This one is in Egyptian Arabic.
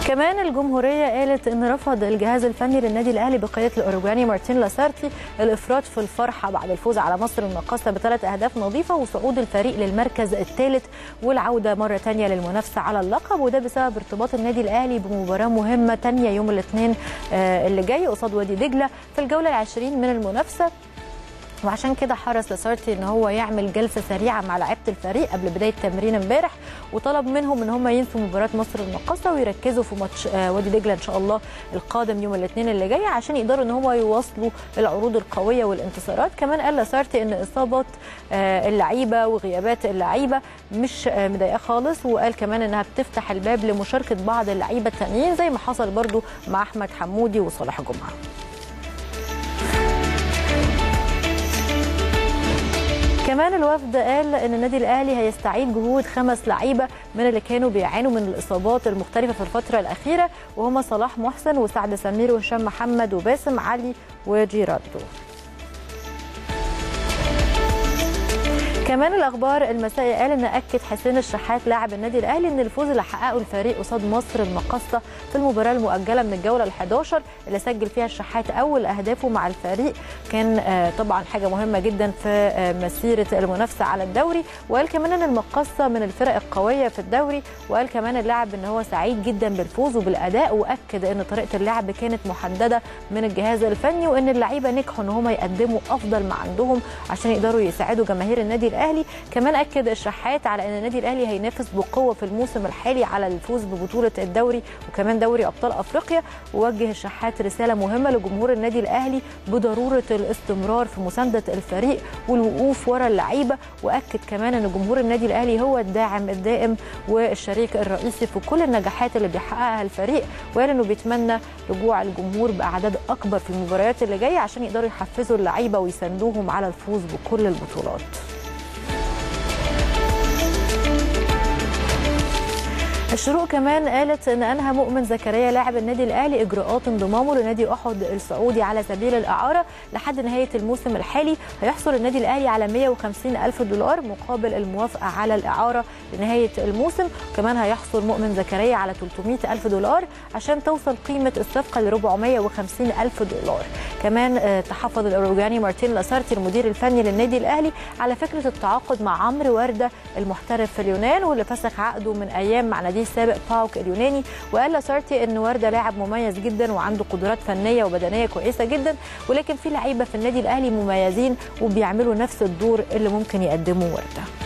كمان الجمهوريه قالت ان رفض الجهاز الفني للنادي الاهلي بقياده الاوروجواني مارتين لاسارتي الافراط في الفرحه بعد الفوز على مصر المقاصه بثلاث اهداف نظيفه وصعود الفريق للمركز الثالث والعوده مره ثانيه للمنافسه على اللقب وده بسبب ارتباط النادي الاهلي بمباراه مهمه ثانيه يوم الاثنين اللي جاي قصاد وادي دجله في الجوله العشرين من المنافسه وعشان كده حرص لاسارتي ان هو يعمل جلسه سريعه مع لعيبه الفريق قبل بدايه التمرين امبارح وطلب منهم ان هم ينسوا مباراه مصر المقاصه ويركزوا في ماتش وادي دجله ان شاء الله القادم يوم الاثنين اللي جاي عشان يقدروا ان هم يواصلوا العروض القويه والانتصارات كمان قال لاسارتي ان اصابات اللعيبه وغيابات اللعيبه مش مضايقاه خالص وقال كمان انها بتفتح الباب لمشاركه بعض اللعيبه التانيين زي ما حصل برضو مع احمد حمودي وصالح جمعه كمان الوفد قال ان النادي الاهلي هيستعيد جهود خمس لعيبه من اللي كانوا بيعانوا من الاصابات المختلفه في الفتره الاخيره وهم صلاح محسن وسعد سمير وهشام محمد وباسم علي وجيراردو كمان الاخبار المسائي قال ان اكد حسين الشحات لاعب النادي الاهلي ان الفوز اللي حققه الفريق قصاد مصر المقاصه في المباراه المؤجله من الجوله ال11 اللي سجل فيها الشحات اول اهدافه مع الفريق كان طبعا حاجه مهمه جدا في مسيره المنافسه على الدوري وقال كمان ان المقاصه من الفرق القويه في الدوري وقال كمان اللاعب ان هو سعيد جدا بالفوز وبالاداء واكد ان طريقه اللعب كانت محدده من الجهاز الفني وان اللعيبه نجحوا ان هم يقدموا افضل ما عندهم عشان يقدروا يساعدوا جماهير النادي الاهلي كمان اكد الشحات على ان النادي الاهلي هينافس بقوه في الموسم الحالي على الفوز ببطوله الدوري وكمان دوري ابطال افريقيا ووجه الشحات رساله مهمه لجمهور النادي الاهلي بضروره الاستمرار في مسانده الفريق والوقوف ورا اللعيبه واكد كمان ان جمهور النادي الاهلي هو الداعم الدائم والشريك الرئيسي في كل النجاحات اللي بيحققها الفريق وقال انه بيتمنى رجوع الجمهور باعداد اكبر في المباريات اللي جايه عشان يقدروا يحفزوا اللعيبه ويساندوهم على الفوز بكل البطولات الشروق كمان قالت ان انهى مؤمن زكريا لاعب النادي الاهلي اجراءات انضمامه لنادي احد السعودي على سبيل الاعاره لحد نهايه الموسم الحالي هيحصل النادي الاهلي على 150 الف دولار مقابل الموافقه على الاعاره لنهايه الموسم كمان هيحصل مؤمن زكريا على 300 الف دولار عشان توصل قيمه الصفقه ل 450 الف دولار كمان تحفظ الاوروجاني مارتين لاسارتي المدير الفني للنادي الاهلي على فكره التعاقد مع عمرو ورده المحترف في اليونان واللي فسخ عقده من ايام مع نادي السابق باوك اليوناني وقال لاسارتي ان ورده لاعب مميز جدا وعنده قدرات فنيه وبدنيه كويسه جدا ولكن في لعيبه في النادي الاهلي مميزين وبيعملوا نفس الدور اللي ممكن يقدمه ورده